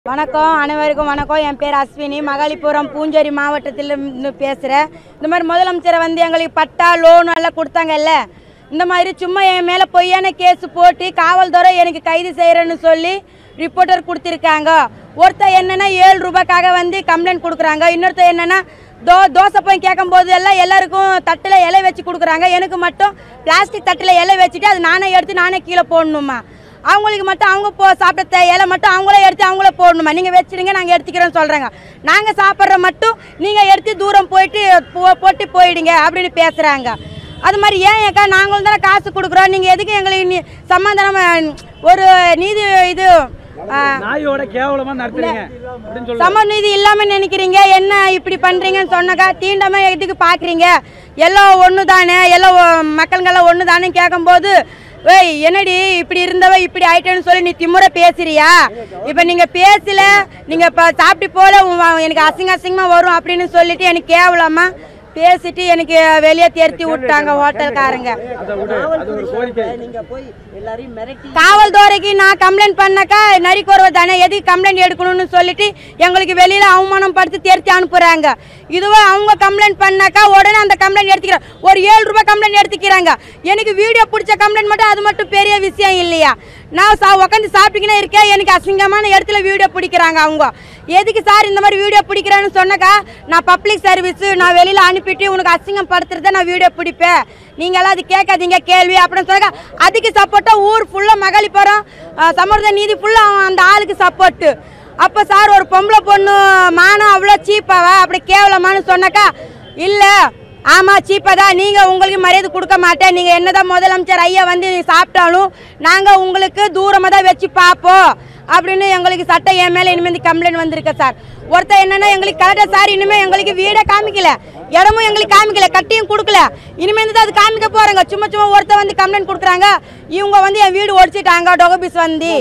வணக்கம் அனைவருக்கும் வணக்கம் என் பேர் அஸ்வினி மகாலிபுரம் பூஞ்சேரி மாவட்டத்தில் இருந்து பேசுகிறேன் இந்த மாதிரி முதலமைச்சரை வந்து எங்களுக்கு பட்டா லோன் எல்லாம் கொடுத்தாங்கல்ல இந்த மாதிரி சும்மா என் மேலே பொய்யான கேஸ் போட்டு காவல்துறை எனக்கு கைது செய்கிறேன்னு சொல்லி ரிப்போர்ட்டர் கொடுத்துருக்காங்க ஒருத்தர் என்னன்னா ஏழு ரூபாய்க்காக வந்து கம்ப்ளைண்ட் கொடுக்குறாங்க இன்னொருத்தர் என்னன்னா தோ தோசை போய் கேட்கும்போது எல்லாம் எல்லாருக்கும் தட்டில் இலை வச்சு கொடுக்குறாங்க எனக்கு மட்டும் பிளாஸ்டிக் தட்டில் இலை வச்சுட்டு அது நானே எடுத்து நானே கீழே போடணுமா அவங்களுக்கு மட்டும் அவங்க போ சாப்பிட்ட இலை மட்டும் அவங்களே எடுத்து அவங்களே போடணுமா நீங்கள் வச்சிடுங்க நாங்கள் எடுத்துக்கிறோன்னு சொல்கிறாங்க நாங்கள் சாப்பிட்ற மட்டும் நீங்கள் எடுத்து தூரம் போயிட்டு போ போட்டு போயிடுங்க அப்படின்னு பேசுகிறாங்க அது மாதிரி ஏன் ஏக்கா நாங்களும் தானே காசு கொடுக்குறோம் நீங்கள் எதுக்கு எங்களுக்கு நீ சமாதானம் ஒரு நீதி இது ஆ, நாயோட கேவலமா நடத்துறீங்க அப்படின்னு சொல்லு சமநீதி இல்லாம நினைக்கிறீங்க என்ன இப்படி பண்றீங்கன்னு சொன்னாக்கா தீண்டாம எதுக்கு பாக்குறீங்க எல்லாம் ஒன்று தானே எல்லாம் ஒ- மக்களுங்கெல்லாம் ஒன்று தானே கேட்கும்போது ஏய் என்னடி இப்படி இருந்தவ இப்படி ஆயிட்டேன்னு சொல்லி நீ திமுறை பேசுறியா இப்போ நீங்க பேசல நீங்க இப்போ சாப்பிட்டு போல உன் எனக்கு அசிங்க அசிங்கமா வரும் அப்படின்னு சொல்லிட்டு எனக்கு கேவலமா பேசிட்டு எனக்கு வெளியே தேர்த்தி விட்டாங்க ஹோட்டல்காரங்க அதை விடு அது ஒரு கோரிக்கை நீங்க போய் எல்லாரையும் மிரட்டி காவல்துறைக்கு நான் கம்ப்ளைண்ட் பண்ணாக்கா நரிக்குறவ தானே எதுக்கு கம்ப்ளைண்ட் எடுக்கணும்னு சொல்லிட்டு எங்களுக்கு வெளியில அவமானம் படுத்தி தேர்த்தி அனுப்புறாங்க இதுவே அவங்க கம்ப்ளைண்ட் பண்ணாக்கா உடனே அந்த கம்ப்ளைண்ட் எடுத்துக்கிறாங்க ஒரு ஏழு ரூபாய் கம்ப்ளைண்ட் எடுத்துக்கிறாங்க எனக்கு வீடியோ பிடிச்ச கம்ப்ளைண்ட் மட்டும் அது மட்டும் பெரிய விஷயம் இல்லையா நான் சா உட்காந்து சாப்பிட்டுக்கினே இருக்கேன் எனக்கு அசிங்கமான இடத்துல வீடியோ பிடிக்கிறாங்க அவங்க எதுக்கு சார் இந்த மாதிரி வீடியோ பிடிக்கிறேன்னு சொன்னாக்கா நான் பப்ளிக் சர்வீஸ் நான் வெளியில அனுப்பிட்டு உனக்கு அசிங்கம் படுத்துறத நான் வீடியோ பிடிப்பேன் நீங்களாம் அது கேட்காதீங்க கேள்வி அப்படின்னு சொன்னாக்கா அதுக்கு சப்போர்ட்டா ஊர் ஃபுல்லா மகளிப்பறம் சமூக நீதி ஃபுல்லா அந்த ஆளுக்கு சப்போர்ட்டு அப்போ சார் ஒரு பொம்பளை பொண்ணு மானம் அவ்வளோ சீப்பாவா அப்படி கேவலமான்னு சொன்னாக்கா இல்லை ஆமாம் சீப்பாக தான் நீங்கள் உங்களுக்கு மரியாதை கொடுக்க மாட்டேன் நீங்கள் என்னதான் முதலமைச்சர் ஐயா வந்து சாப்பிட்டாலும் நாங்கள் உங்களுக்கு தூரமாக தான் வச்சு பார்ப்போம் அப்படின்னு எங்களுக்கு சட்டம் என் மேலே இனிமேல் கம்ப்ளைண்ட் வந்திருக்கு சார் ஒருத்தர் என்னன்னா எங்களுக்கு கலெக்டர் சார் இனிமேல் எங்களுக்கு வீடே காமிக்கல இடமும் எங்களுக்கு காமிக்கல கட்டியும் கொடுக்கல இனிமேல் தான் அது காமிக்க போறாங்க சும்மா சும்மா ஒருத்தர் வந்து கம்ப்ளைண்ட் கொடுக்குறாங்க இவங்க வந்து என் வீடு ஒடிச்சிட்டாங்க டொகபீஸ் வந்து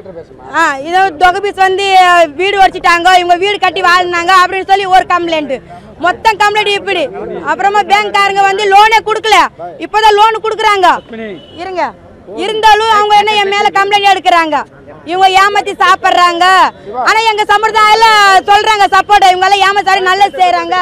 ஆ இது டொகபீஸ் வந்து அஹ், வீடு ஒடிச்சிட்டாங்க இவங்க வீடு கட்டி வாழ்ந்தாங்க அப்படின்னு சொல்லி ஒரு கம்ப்ளைண்ட் மொத்தம் கம்ப்ளைண்ட் இப்படி அப்புறமா பேங்க்காரங்க வந்து லோனே கொடுக்கல இப்போதான் லோன் கொடுக்குறாங்க இருங்க இருந்தாலும் அவங்க என்ன என் மேல கம்ப்ளைண்ட் எடுக்கிறாங்க இவங்க ஏமாத்தி சாப்பிடுறாங்க ஆனா எங்க சம்பிரதாயில சொல்றாங்க சப்போர்ட் இவங்க எல்லாம் ஏமாத்தாரு நல்லது செய்யறாங்க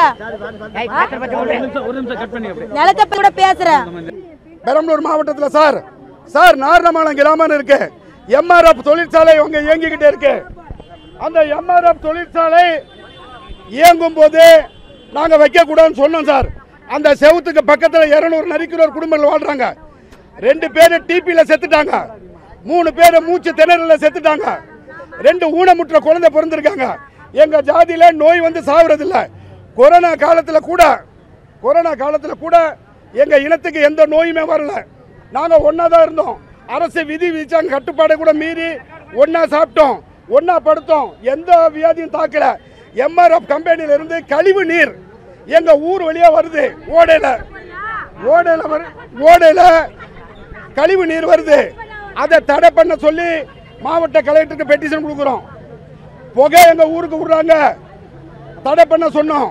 ஒரு நிமிஷம் ஒரு நிமிஷம் கட் பண்ணி அப்படியே நிலத்தை கூட பேசுறேன் பெரம்பலூர் மாவட்டத்தில் சார் சார் நாரணமாலம் கிராமம் இருக்கு எம்ஆர்எஃப் தொழிற்சாலை உங்க இயங்கிக்கிட்டே இருக்கு அந்த எம்ஆர்எஃப் தொழிற்சாலை இயங்கும் போது நாங்க வைக்க கூடாதுன்னு சொன்னோம் சார் அந்த செவுத்துக்கு பக்கத்துல இருநூறு நரிக்கிறோர் குடும்பங்கள் வாழ்றாங்க ரெண்டு பேர் டிபியில் செத்துட்டாங்க மூணு பேர் மூச்சு திணறல செத்துட்டாங்க ரெண்டு ஊனமுற்ற குழந்தை பிறந்திருக்காங்க எங்க ஜாதியில நோய் வந்து சாவறது இல்ல கொரோனா காலத்துல கூட கொரோனா காலத்துல கூட எங்க இனத்துக்கு எந்த நோயுமே வரல நாங்க ஒண்ணா தான் இருந்தோம் அரசு விதி விதிச்சாங்க கட்டுப்பாடை கூட மீறி ஒண்ணா சாப்பிட்டோம் ஒண்ணா படுத்தோம் எந்த வியாதியும் தாக்கல எம்ஆர்எஃப் கம்பெனில இருந்து கழிவு நீர் எங்க ஊர் வழியா வருது ஓடையில ஓடையில வரு ஓடையில கழிவு நீர் வருது அதை தடை பண்ண சொல்லி மாவட்ட கலெக்டருக்கு பெட்டிஷன் கொடுக்குறோம் புகை எங்க ஊருக்கு விடுறாங்க தடை பண்ண சொன்னோம்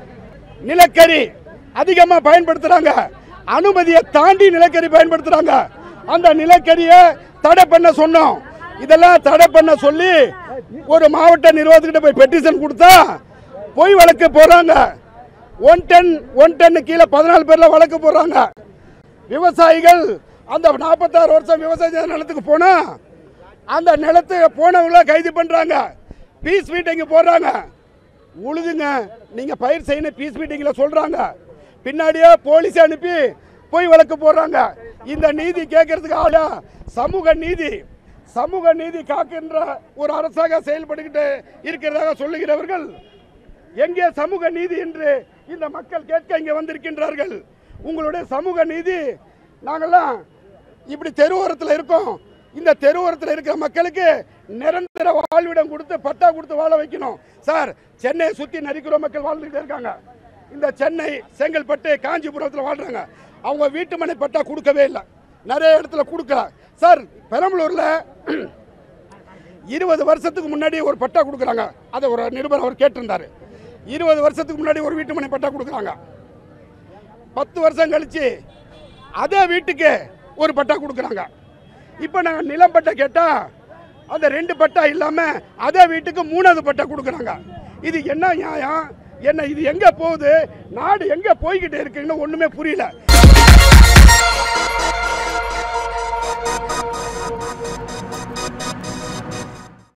நிலக்கரி அதிகமா பயன்படுத்துறாங்க அனுமதியை தாண்டி நிலக்கரி பயன்படுத்துறாங்க அந்த நிலக்கரியை தடை பண்ண சொன்னோம் இதெல்லாம் தடை பண்ண சொல்லி ஒரு மாவட்ட நிர்வாகத்துக்கிட்ட போய் பெட்டிஷன் கொடுத்தா பொய் வழக்கு போறாங்க ஒன் டன் ஒன் டன்னு கீழே பதினாலு பேர்ல வழக்கு போடுறாங்க விவசாயிகள் அந்த நாற்பத்தாறு வருஷம் விவசாய நிலத்துக்கு போனா அந்த நிலத்து போனவங்கள கைது பண்றாங்க பீஸ் மீட்டிங் போடுறாங்க உழுதுங்க நீங்க பயிர் செய்யணும் பீஸ் மீட்டிங்ல சொல்றாங்க பின்னாடியே போலீஸ் அனுப்பி போய் வழக்கு போடுறாங்க இந்த நீதி கேட்கறதுக்கு ஆளா சமூக நீதி சமூக நீதி காக்கின்ற ஒரு அரசாக செயல்பட்டுக்கிட்டு இருக்கிறதாக சொல்லுகிறவர்கள் எங்கே சமூக நீதி என்று இந்த மக்கள் கேட்க இங்கே வந்திருக்கின்றார்கள் உங்களுடைய சமூக நீதி நாங்கெல்லாம் இப்படி தெருவோரத்தில் இருக்கோம் இந்த தெருவோரத்தில் இருக்கிற மக்களுக்கு நிரந்தர வாழ்விடம் கொடுத்து பட்டா கொடுத்து வாழ வைக்கணும் சார் சென்னையை சுற்றி நரிக்குற மக்கள் வாழ்ந்துகிட்டே இருக்காங்க இந்த சென்னை செங்கல்பட்டு காஞ்சிபுரத்தில் வாழ்றாங்க அவங்க வீட்டு மனை பட்டா கொடுக்கவே இல்லை நிறைய இடத்துல கொடுக்கல சார் பெரம்பலூரில் இருபது வருஷத்துக்கு முன்னாடி ஒரு பட்டா கொடுக்குறாங்க அதை ஒரு நிருபர் அவர் கேட்டிருந்தாரு இருபது வருஷத்துக்கு முன்னாடி ஒரு வீட்டு மனை பட்டா கொடுக்குறாங்க பத்து வருஷம் கழிச்சு அதே வீட்டுக்கு ஒரு பட்டா கொடுக்குறாங்க இப்போ நாங்கள் நிலம் பட்டா கேட்டால் அந்த ரெண்டு பட்டா இல்லாம அதே வீட்டுக்கு மூணாவது பட்டா கொடுக்குறாங்க இது என்ன நியாயம் என்ன இது எங்க போகுது நாடு எங்க போய்கிட்டு இருக்குன்னு ஒண்ணுமே புரியல